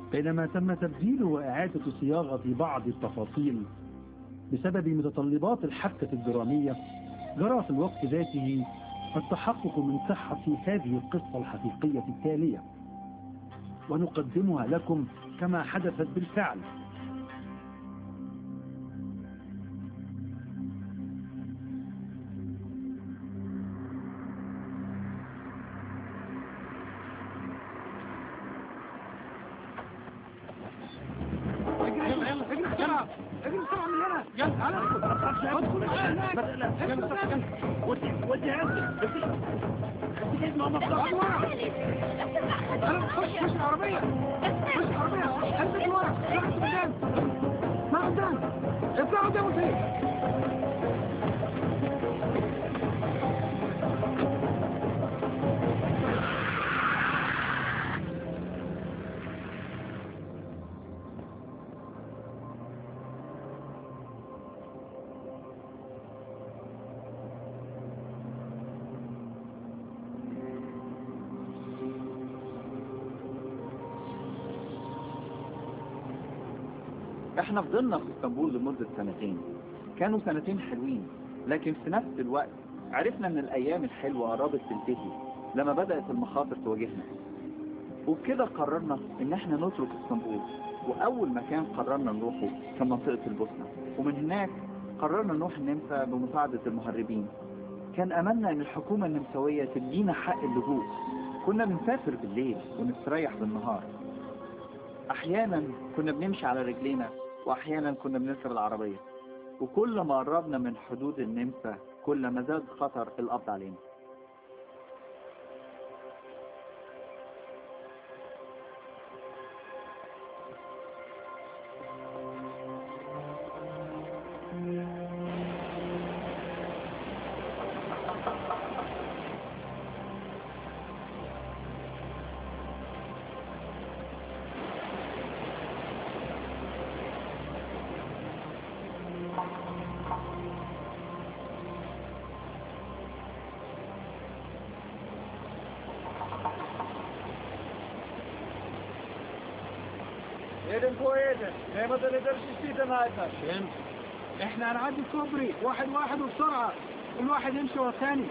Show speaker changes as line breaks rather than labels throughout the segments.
بينما تم تبديل وإعادة صياغة بعض التفاصيل بسبب متطلبات الحبكة الدرامية جرى في الوقت ذاته التحقق من صحة هذه القصة الحقيقية التالية ونقدمها لكم كما حدثت بالفعل
احنا فضلنا في اسطنبول لمدة سنتين كانوا سنتين حلوين لكن في نفس الوقت عرفنا ان الايام الحلوة قربت تنتهي لما بدأت المخاطر تواجهنا وبكده قررنا ان احنا نترك اسطنبول واول مكان قررنا نروحه كان منطقة البوسنة ومن هناك قررنا نروح النمسا بمساعدة المهربين كان املنا ان الحكومة النمساوية تدينا حق اللجوء كنا بنسافر بالليل ونستريح بالنهار احيانا كنا بنمشي على رجلينا واحيانا كنا بنركب العربية وكل ما قربنا من حدود النمسا كل ما زاد خطر القبض علينا
Jeden pojedzie. Nie ma tyle też szczytem najpierw. احنا هنعدي الكوبري واحد واحد وبسرعة كل واحد يمشي ورا الثاني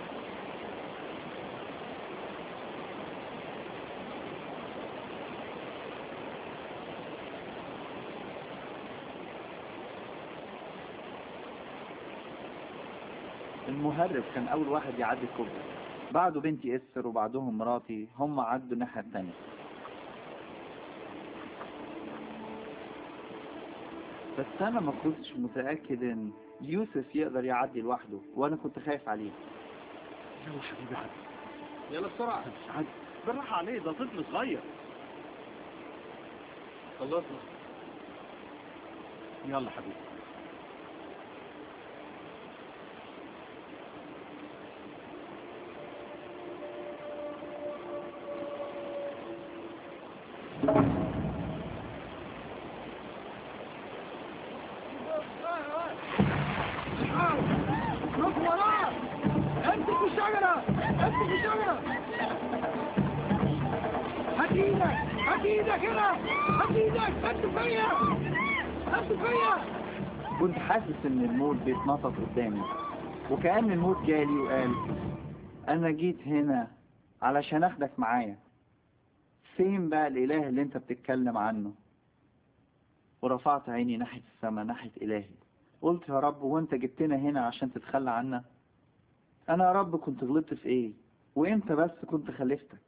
المهرب كان اول واحد يعدي الكوبري بعده بنتي اسر وبعدهم مراتي هم عدوا الناحية التانية بس انا ما كنتش متأكد ان يوسف يقدر يعدي لوحده وانا كنت خايف عليه
يلا حبيبي عدي
يلا بسرعة
عدي بالراحة عليه ده طفل صغير
خلصنا
يلا حبيبي
روح وراه امسك بالشجرة امسك بالشجرة هات ايدك هات ايدك هنا هات ايدك هات فيا هات فيا
كنت حاسس ان الموت بيتنطط قدامي وكأن الموت جالي وقال انا جيت هنا علشان اخدك معايا فين بقى الاله اللي انت بتتكلم عنه ورفعت عيني ناحية السماء ناحية الهي قلت يا رب وانت جبتنا هنا عشان تتخلى عنا انا يا رب كنت غلطت في ايه وانت بس كنت خلفتك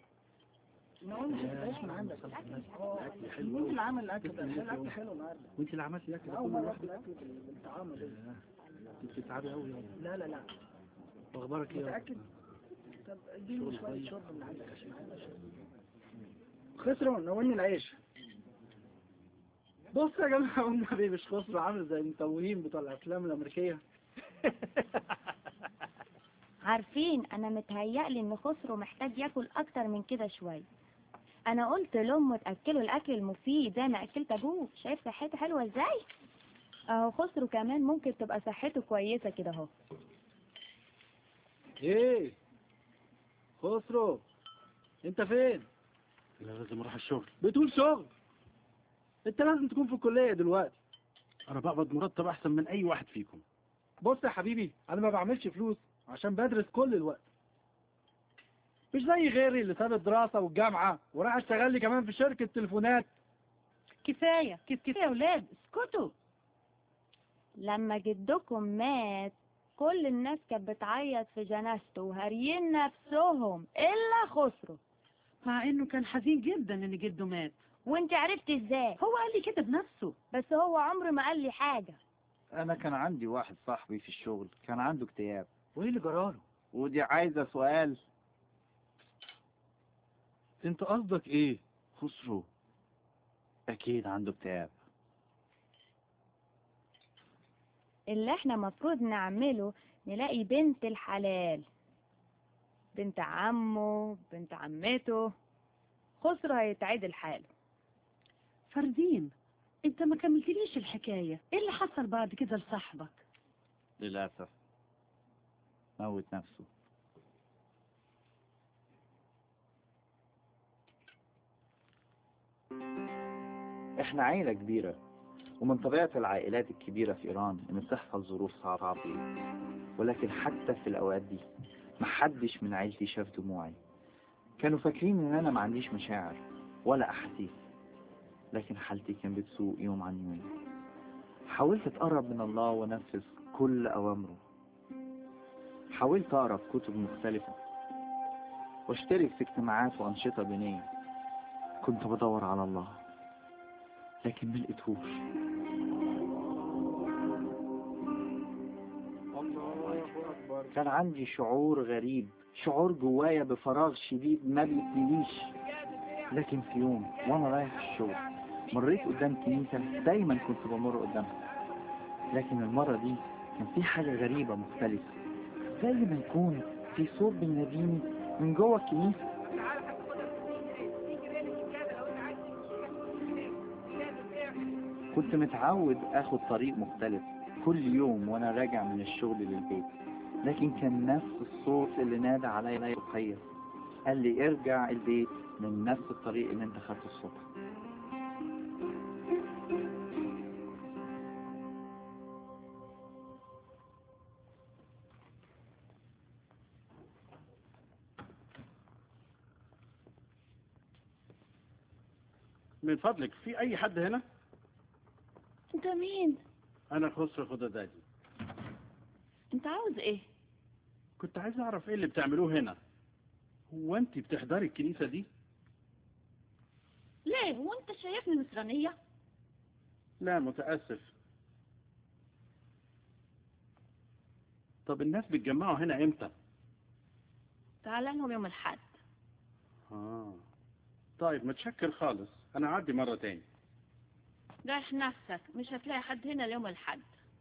مين اللي عمل الاكل ده؟ الاكل حلو النهارده
وانت اللي عملتي الاكل ده
اول
كله
مرة
لوحدك
اكل بالطعام ده
انت بتتعبي قوي
لا لا لا
واخبارك ايه يا
متأكد؟ طب اديني شوية شرب من عندك عشان عايز اشرب خسروا نولني العيش بص يا جماعة والنبي مش خسروا عامل زي المتوهين بتوع الأفلام الأمريكية
عارفين انا متهيألي ان خسرو محتاج ياكل اكتر من كده شوية انا قلت لامه تاكله الاكل المفيد زي ما اكلت ابوه شايف صحته حلوة ازاي اهو خسرو كمان ممكن تبقى صحته كويسة كده اهو
ايه خسروا انت فين
لا لازم اروح الشغل
بتقول شغل انت لازم تكون في الكلية دلوقتي
انا بقبض مرتب احسن من اي واحد فيكم
بص يا حبيبي انا ما بعملش فلوس عشان بدرس كل الوقت مش زي غيري اللي ساب الدراسة والجامعة وراح اشتغل لي كمان في شركة تليفونات
كفاية كيف كفاية يا ولاد اسكتوا
لما جدكم مات كل الناس كانت بتعيط في جنازته وهاريين نفسهم الا خسروا
مع انه كان حزين جدا ان جده مات
وانت عرفت ازاي
هو قال لي كده بنفسه
بس هو عمره ما قال لي حاجة
انا كان عندي واحد صاحبي في الشغل كان عنده اكتئاب
وايه اللي جراله
ودي عايزة سؤال
انت قصدك ايه
خسرو اكيد عنده اكتئاب
اللي احنا مفروض نعمله نلاقي بنت الحلال بنت عمه بنت عمته خسر هيتعدل حاله
فردين انت ما كملتليش الحكاية ايه اللي حصل بعد كده لصاحبك
للأسف موت نفسه احنا عائلة كبيرة ومن طبيعة العائلات الكبيرة في إيران إن بتحصل ظروف صعبة ولكن حتى في الأوقات دي محدش من عيلتي شاف دموعي كانوا فاكرين إن أنا ما عنديش مشاعر ولا أحاسيس لكن حالتي كان بتسوء يوم عن يوم حاولت أتقرب من الله وأنفذ كل أوامره حاولت أقرأ في كتب مختلفة واشترك في اجتماعات وأنشطة دينية كنت بدور على الله لكن ما لقيتهوش كان عندي شعور غريب شعور جوايا بفراغ شديد ما بيتمليش لكن في يوم وانا رايح الشغل مريت قدام كنيسة دايما كنت بمر قدامها لكن المرة دي كان في حاجة غريبة مختلفة زي ما يكون في صوت بيناديني من جوه الكنيسة كنت متعود اخد طريق مختلف كل يوم وانا راجع من الشغل للبيت لكن كان نفس الصوت اللي نادى عليا رقية قال لي ارجع البيت من نفس الطريق اللي انت خدته الصبح
من فضلك في اي حد هنا
انت مين
انا خسر خدادادي
انت عاوز ايه
كنت عايز اعرف ايه اللي بتعملوه هنا هو انت بتحضري الكنيسة دي
ليه وانت شايفني نصرانية
لا متأسف طب الناس بيتجمعوا هنا امتى
تعال لهم يوم الحد
اه طيب متشكر خالص انا عادي مرة تاني
ريح نفسك مش هتلاقي حد هنا اليوم الحد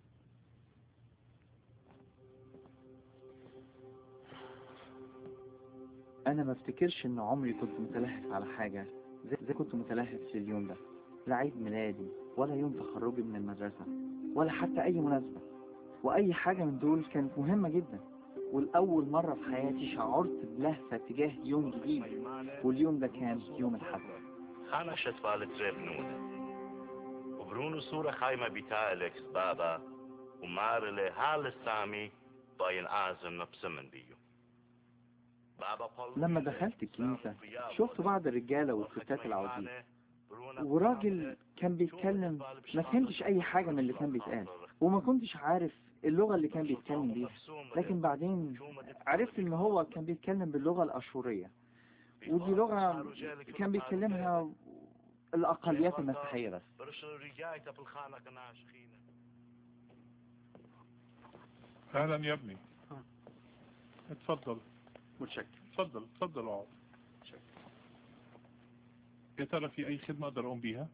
انا ما افتكرش ان عمري كنت متلهف على حاجة زي, زي كنت متلهف في اليوم ده لا عيد ميلادي ولا يوم تخرجي من المدرسة ولا حتى اي مناسبة واي حاجة من دول كانت مهمة جدا والأول مرة في حياتي شعرت بلهفة تجاه يوم جديد واليوم ده كان يوم الحد
خانا شتفال تريب نونة وبرونو صورة خايمة بتاعلكس بابا ومار لي هال السامي باين آزم نبسمن بيو بابا بول
لما دخلت الكنيسة شفت بعض الرجالة والستات العواجيز وراجل كان بيتكلم ما فهمتش أي حاجة من اللي كان بيتقال وما كنتش عارف اللغة اللي كان بيتكلم بيها لكن بعدين عرفت ان هو كان بيتكلم باللغة الأشورية ودي لغة كان بيتكلمها الأقليات المسيحية بس
برشل رجايته بالخانة كناش خينة
اهلا يا ابني اتفضل
متشكر
اتفضل اتفضل اقعد يا ترى في اي خدمة اقدر اقوم بيها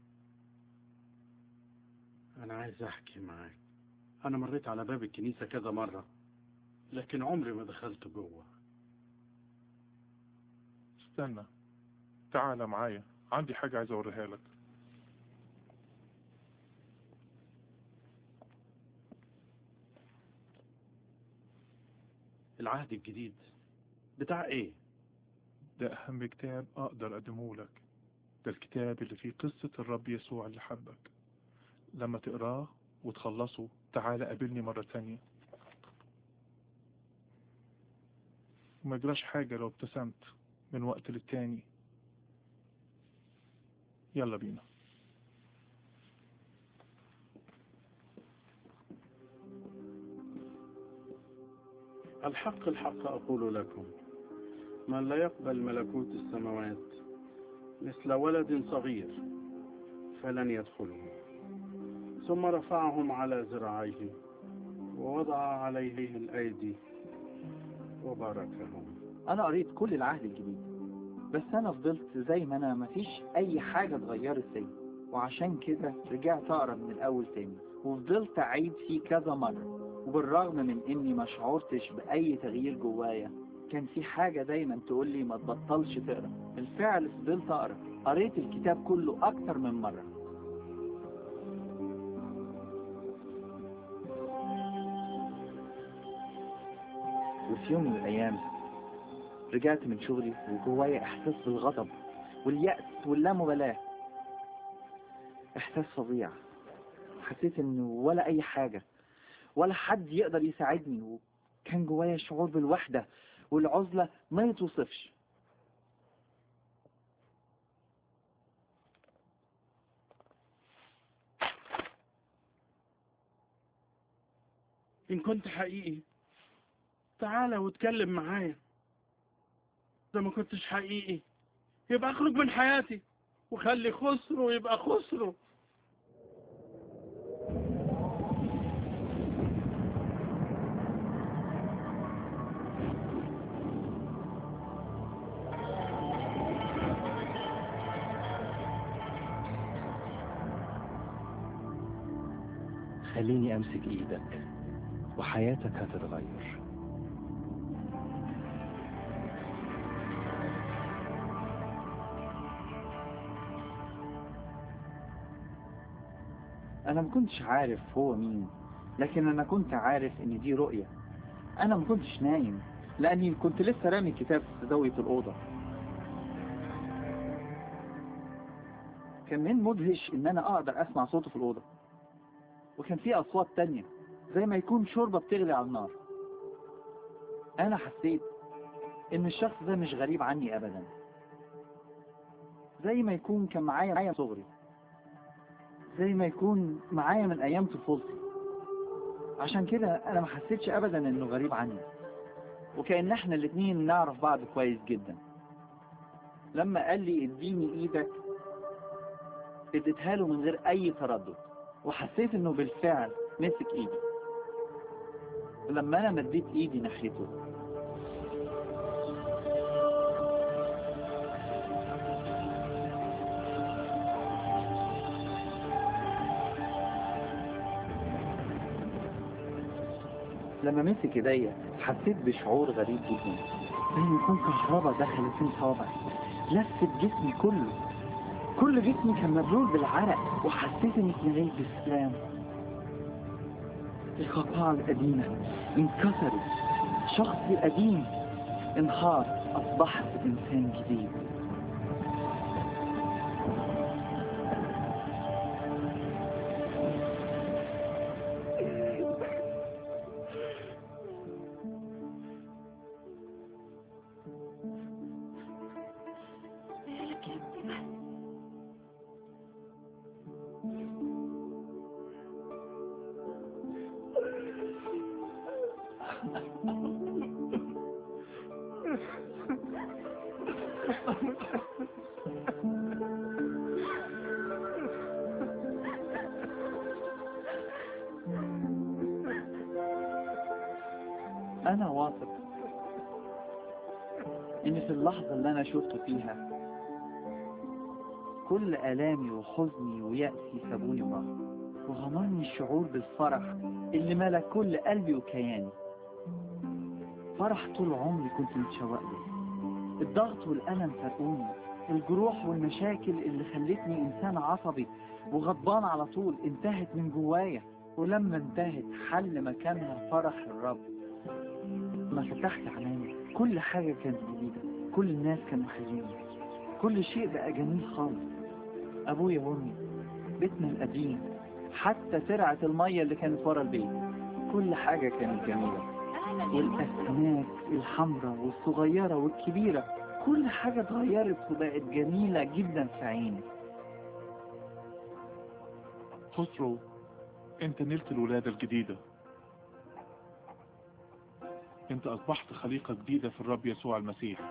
انا عايز احكي معاك انا مريت على باب الكنيسة كذا مرة لكن عمري ما دخلت جوه
استنى تعال معايا عندي حاجة عايز اوريها لك
العهد الجديد بتاع ايه
ده اهم كتاب اقدر اقدمه لك ده الكتاب اللي فيه قصة الرب يسوع اللي حبك لما تقراه وتخلصه تعالى قابلني مرة تانية وما يجراش حاجة لو ابتسمت من وقت للتاني يلا بينا
الحق الحق أقول لكم من لا يقبل ملكوت السماوات مثل ولد صغير فلن يدخله ثم رفعهم على ذراعيه ووضع عليه الأيدي وباركهم
انا قريت كل العهد الجديد بس انا فضلت زي ما انا مفيش اي حاجة اتغيرت فيا وعشان كده رجعت اقرا من الاول تاني وفضلت اعيد فيه كذا مرة وبالرغم من اني ما شعرتش باي تغيير جوايا كان في حاجة دايما تقول لي ما تبطلش تقرا بالفعل فضلت اقرا قريت الكتاب كله اكتر من مرة وفي يوم من الايام رجعت من شغلي وجوايا احساس بالغضب واليأس واللامبالاة احساس فظيع حسيت انه ولا اي حاجة ولا حد يقدر يساعدني وكان جوايا شعور بالوحدة والعزلة ما يتوصفش
إن كنت حقيقي تعالى واتكلم معايا إذا ما كنتش حقيقي يبقى اخرج من حياتي وخلي خسره يبقى خسره
خليني أمسك إيدك وحياتك هتتغير
انا ما كنتش عارف هو مين لكن انا كنت عارف ان دي رؤية انا ما كنتش نايم لاني كنت لسه رامي الكتاب في زاوية الاوضة كان من مدهش ان انا اقدر اسمع صوته في الاوضة وكان في اصوات تانية زي ما يكون شوربة بتغلي على النار انا حسيت ان الشخص ده مش غريب عني ابدا زي ما يكون كان معايا معايا صغري زي ما يكون معايا من ايام طفولتي عشان كده انا ما حسيتش ابدا انه غريب عني وكأن احنا الاتنين نعرف بعض كويس جدا لما قال لي اديني ايدك اديتها له من غير اي تردد وحسيت انه بالفعل مسك ايدي ولما انا مديت ايدي ناحيته لما مسك ايديا حسيت بشعور غريب جدا زي ما يكون كهرباء دخلت في صوابعي لفت جسمي كله كل جسمي كان مبلول بالعرق وحسيت اني اتمليت بالسلام القطاع القديمة انكسرت شخصي القديم انهار اصبحت انسان جديد انا واثق ان في اللحظة اللي انا شفته فيها كل الامي وحزني ويأسي سابوني ورا وغمرني الشعور بالفرح اللي ملا كل قلبي وكياني فرح طول عمري كنت متشوق له الضغط والألم فرقوني الجروح والمشاكل اللي خلتني إنسان عصبي وغضبان على طول انتهت من جوايا ولما انتهت حل مكانها فرح الرب ما فتحت عيني كل حاجة كانت جديدة كل الناس كانوا حلوين كل شيء بقى جميل خالص ابويا وامي بيتنا القديم حتى ترعة المية اللي كانت ورا البيت كل حاجة كانت جميلة والأسماك الحمراء والصغيرة والكبيرة كل حاجة اتغيرت وبقت جميلة جدا في عيني
خسرو انت نلت الولادة الجديدة انت اصبحت خليقة جديدة في الرب يسوع المسيح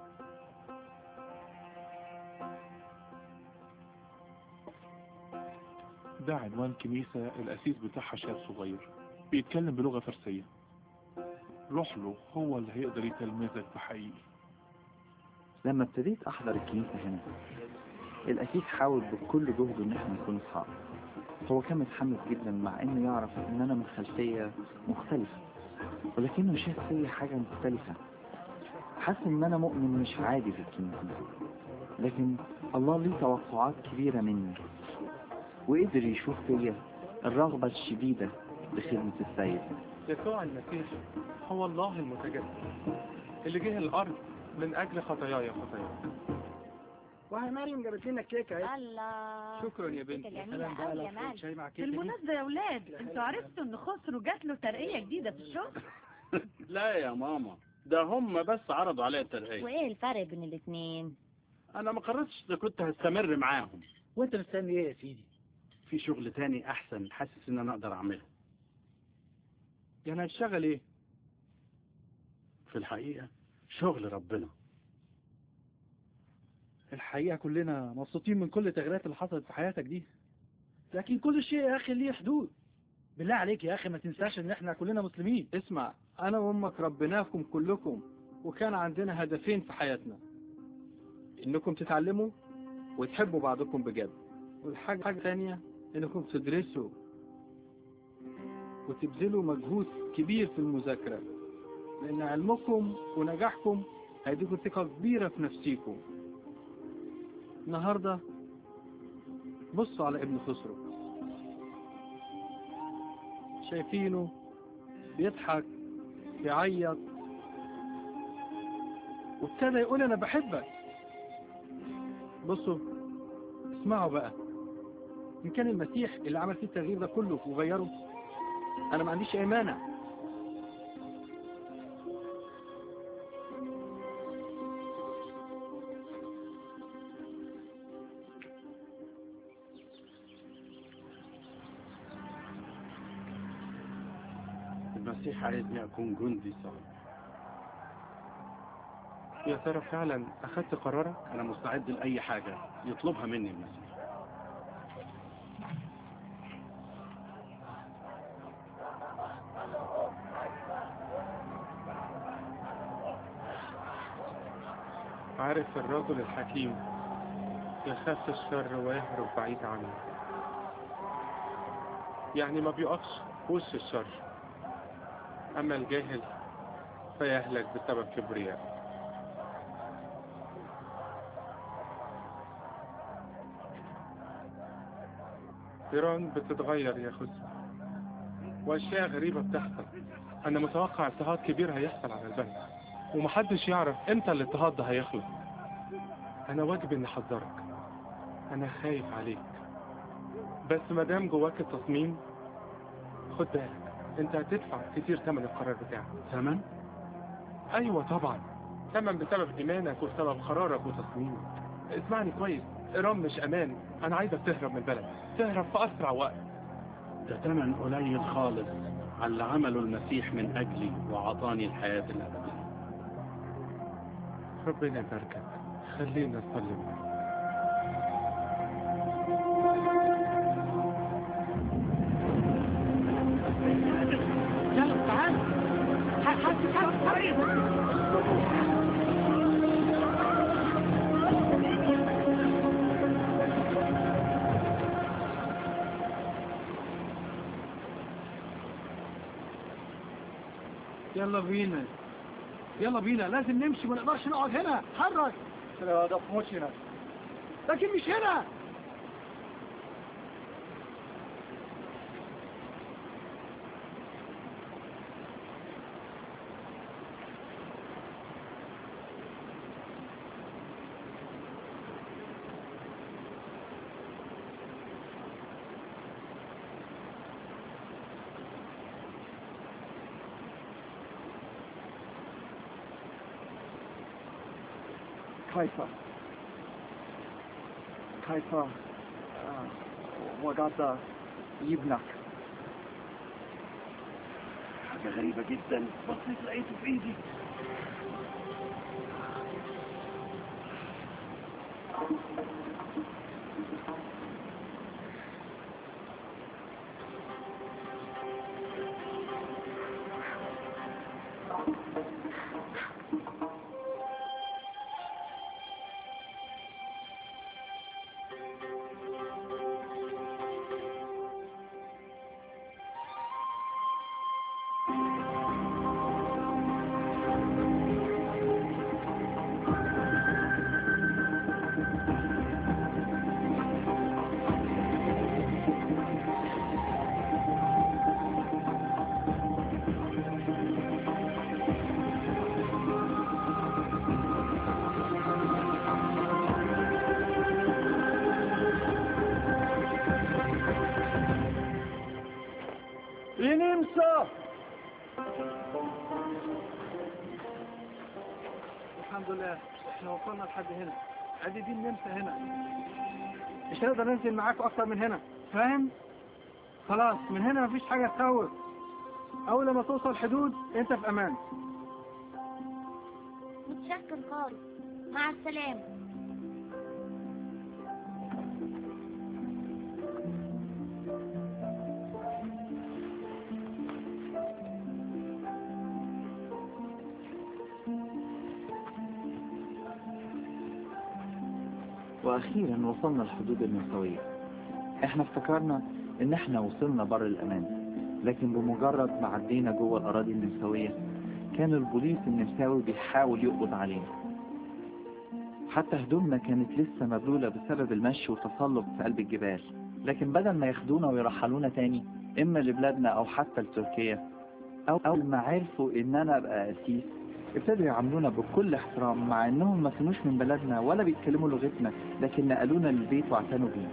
ده عنوان كنيسة الأسيس بتاعها شاب صغير بيتكلم بلغة فارسية روح له هو اللي هيقدر يتلمذك بحقيقي
لما ابتديت أحضر الكنيسة هنا الأسيس حاول بكل جهده إن احنا نكون أصحاب هو كان متحمس جدا مع إنه يعرف إن أنا من خلفية مختلفة ولكنه شاف فيا حاجة مختلفة حس إن أنا مؤمن مش عادي في الكنيسة لكن الله ليه توقعات كبيرة مني وقدر يشوف فيا الرغبة الشديدة لخدمة السيد
يسوع المسيح هو الله المتجسد اللي جه الأرض من أجل خطاياي خطاياي
وهي مريم جابت لنا الكيكه اهي
الله
شكرا يا بنتي
جميلة قوي يا مان
شاي مع كيكه
بالمناسبة يا ولاد انتوا عرفتوا ان خسروا جات له ترقية جديدة في الشغل
لا يا ماما ده هم بس عرضوا عليا الترقية
وايه الفرق بين الاتنين
انا ما قررتش اذا كنت هستمر معاهم
وانت مستني ايه يا سيدي
في شغل تاني احسن حاسس ان انا اقدر اعمله
يعني هتشتغل ايه
في الحقيقة شغل ربنا
الحقيقة كلنا مبسوطين من كل التغييرات اللي حصلت في حياتك دي لكن كل شيء يا أخي ليه حدود بالله عليك يا أخي ما تنساش إن إحنا كلنا مسلمين
اسمع أنا وأمك ربيناكم كلكم وكان عندنا هدفين في حياتنا إنكم تتعلموا وتحبوا بعضكم بجد والحاجة حاجة تانية إنكم تدرسوا وتبذلوا مجهود كبير في المذاكرة لأن علمكم ونجاحكم هيديكم ثقة كبيرة في نفسيكم النهاردة بصوا على ابن خسرو شايفينه بيضحك بيعيط وابتدى يقول انا بحبك بصوا اسمعوا بقى ان كان المسيح اللي عمل فيه التغيير ده كله وغيره انا ما عنديش اي مانع
المسيح عايزني اكون جندي صالح
يا ترى فعلا اخدت قرارك
انا مستعد لاي حاجة يطلبها مني المسيح
عارف الرجل الحكيم يخاف الشر ويهرب بعيد عنه يعني ما بيقفش في وش الشر أما الجاهل فيهلك بسبب كبرياء إيران بتتغير يا خسر وأشياء غريبة بتحصل أنا متوقع اضطهاد كبير هيحصل على البلد ومحدش يعرف امتى الاضطهاد ده هيخلص أنا واجب إني أحذرك أنا خايف عليك بس مادام جواك التصميم خد بالك انت هتدفع كتير ثمن القرار بتاعك
ثمن
ايوه طبعا ثمن بسبب ايمانك وبسبب قرارك وتصميمك اسمعني كويس ايران مش امان انا عايزك تهرب من البلد تهرب في اسرع وقت
ده ثمن قليل خالص على اللي عمله المسيح من اجلي وعطاني الحياة الابدية
ربنا يباركك خلينا نصلي معاك
يلا تعال حد تعال
يلا بينا يلا بينا لازم نمشي ما نقدرش نقعد هنا اتحرك لا ده في موتش هنا لكن مش هنا خايفة خايفة آه، وقاعدة يبنك
حاجة غريبة جدا بصيت لقيته في ايدي
ينمسى الحمد لله احنا وصلنا لحد هنا ادي دي النمسا هنا مش هنقدر ننزل معاكم اكتر من هنا فاهم خلاص من هنا مفيش حاجة تخوف اول لما توصل الحدود انت في امان
متشكر خالص مع السلامة
واخيرا وصلنا الحدود النمساوية احنا افتكرنا ان احنا وصلنا بر الامان لكن بمجرد ما عدينا جوه الاراضي النمساوية كان البوليس النمساوي بيحاول يقبض علينا حتى هدومنا كانت لسه مبلولة بسبب المشي والتسلق في قلب الجبال لكن بدل ما ياخدونا ويرحلونا تاني اما لبلادنا او حتى لتركيا او اول ما عرفوا ان انا ابقى قسيس ابتدوا يعاملونا بكل احترام مع انهم ما كانوش من بلدنا ولا بيتكلموا لغتنا لكن نقلونا للبيت واعتنوا بينا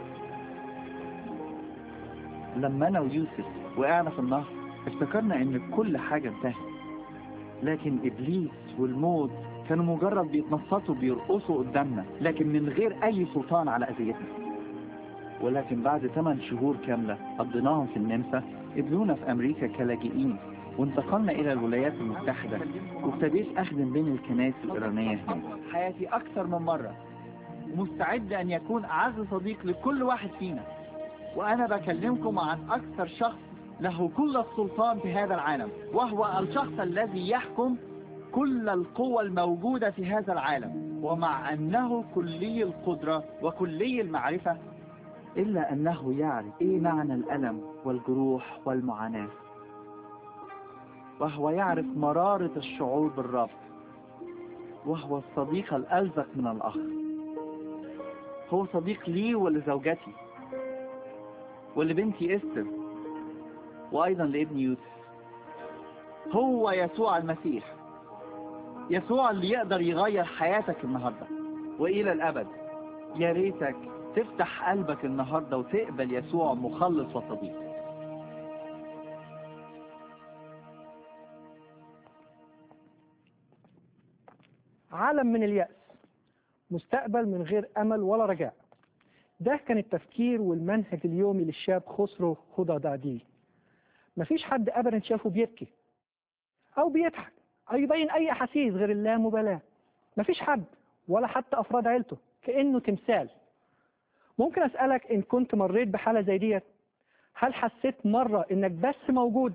لما انا ويوسف وقعنا في النهر افتكرنا ان كل حاجة انتهت لكن ابليس والموت كانوا مجرد بيتنصتوا بيرقصوا قدامنا لكن من غير اي سلطان على اذيتنا ولكن بعد 8 شهور كاملة قضيناهم في النمسا قبلونا في امريكا كلاجئين وانتقلنا الى الولايات المتحدة وابتديت اخدم بين الكنائس الايرانية هناك حياتي اكثر من مرة ومستعد ان يكون اعز صديق لكل واحد فينا وانا بكلمكم عن اكثر شخص له كل السلطان في هذا العالم وهو الشخص الذي يحكم كل القوى الموجودة في هذا العالم ومع انه كلي القدرة وكلي المعرفة الا انه يعرف ايه معنى الالم والجروح والمعاناة وهو يعرف مرارة الشعور بالرفض وهو الصديق الألزق من الأخ هو صديق لي ولزوجتي ولبنتي إستر وأيضا لابني يوسف هو يسوع المسيح يسوع اللي يقدر يغير حياتك النهاردة وإلى الأبد يا ريتك تفتح قلبك النهاردة وتقبل يسوع مخلص وصديق
عالم من اليأس مستقبل من غير أمل ولا رجاء ده كان التفكير والمنهج اليومي للشاب خسرو خضا دعدي مفيش حد أبدا شافه بيبكي أو بيضحك أو يبين أي أحاسيس غير اللامبالاة مفيش حد ولا حتى أفراد عيلته كأنه تمثال ممكن أسألك إن كنت مريت بحالة زي ديت هل حسيت مرة إنك بس موجود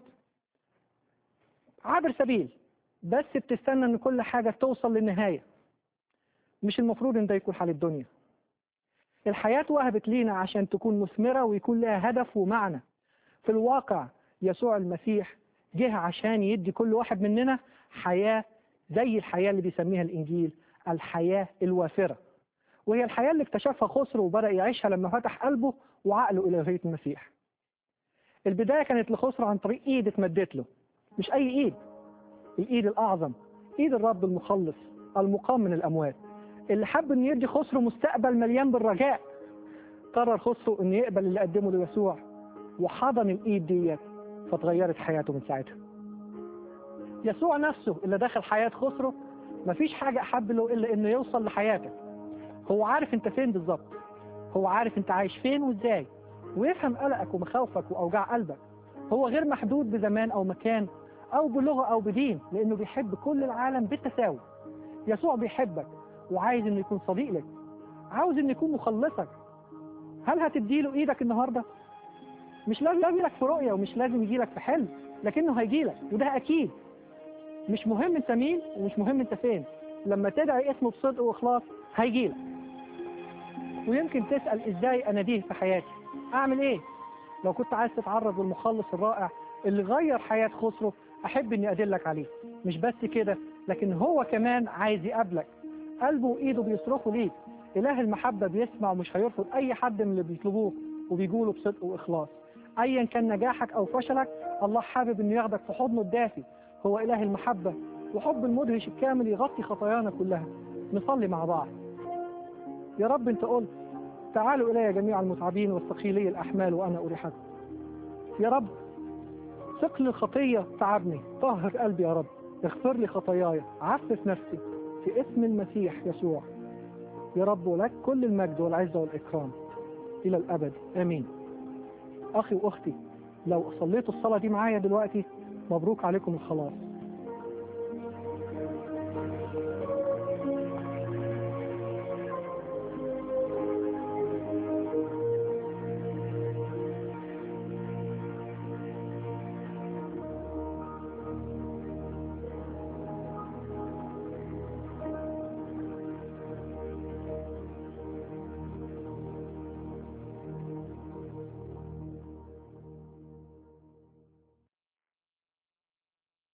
عابر سبيل بس بتستنى ان كل حاجة توصل للنهاية مش المفروض ان ده يكون حال الدنيا الحياة وهبت لينا عشان تكون مثمرة ويكون لها هدف ومعنى في الواقع يسوع المسيح جه عشان يدي كل واحد مننا حياة زي الحياة اللي بيسميها الإنجيل الحياة الوافرة وهي الحياة اللي اكتشفها خسرو وبدأ يعيشها لما فتح قلبه وعقله إلى هوية المسيح البداية كانت لخسرو عن طريق إيد اتمدت له مش أي إيد الإيد الأعظم إيد الرب المخلص المقام من الأموات اللي حب إنه يدي خسرو مستقبل مليان بالرجاء قرر خسرو إنه يقبل اللي قدمه ليسوع وحضن الإيد ديت فتغيرت حياته من ساعتها يسوع نفسه اللي دخل حياة خسرو مفيش حاجة أحب له إلا إنه يوصل لحياتك هو عارف أنت فين بالظبط هو عارف أنت عايش فين وإزاي ويفهم قلقك ومخاوفك وأوجاع قلبك هو غير محدود بزمان أو مكان أو بلغة أو بدين لأنه بيحب كل العالم بالتساوي يسوع بيحبك وعايز إنه يكون صديق لك عاوز إنه يكون مخلصك هل هتديله إيدك النهاردة؟ مش لازم يجي لك في رؤية ومش لازم يجي لك في حلم لكنه هيجي لك وده أكيد مش مهم انت مين ومش مهم انت فين لما تدعي اسمه بصدق واخلاص هيجي لك ويمكن تسأل ازاي اناديه في حياتي اعمل ايه لو كنت عايز تتعرض للمخلص الرائع اللي غير حياة خسره احب اني ادلك عليه مش بس كده لكن هو كمان عايز يقابلك قلبه وايده بيصرخوا ليك اله المحبة بيسمع ومش هيرفض اي حد من اللي بيطلبوه وبيقولوا بصدق واخلاص ايا كان نجاحك او فشلك الله حابب انه ياخدك في حضنه الدافي هو اله المحبة وحب المدهش الكامل يغطي خطايانا كلها نصلي مع بعض يا رب انت قلت تعالوا الي جميع المتعبين والثقيلي الاحمال وانا اريحكم يا رب ثقل الخطية تعبني طهر قلبي يا رب اغفر لي خطاياي عفف نفسي في اسم المسيح يسوع يا رب ولك كل المجد والعزة والإكرام إلى الأبد آمين أخي وأختي لو صليتوا الصلاة دي معايا دلوقتي مبروك عليكم الخلاص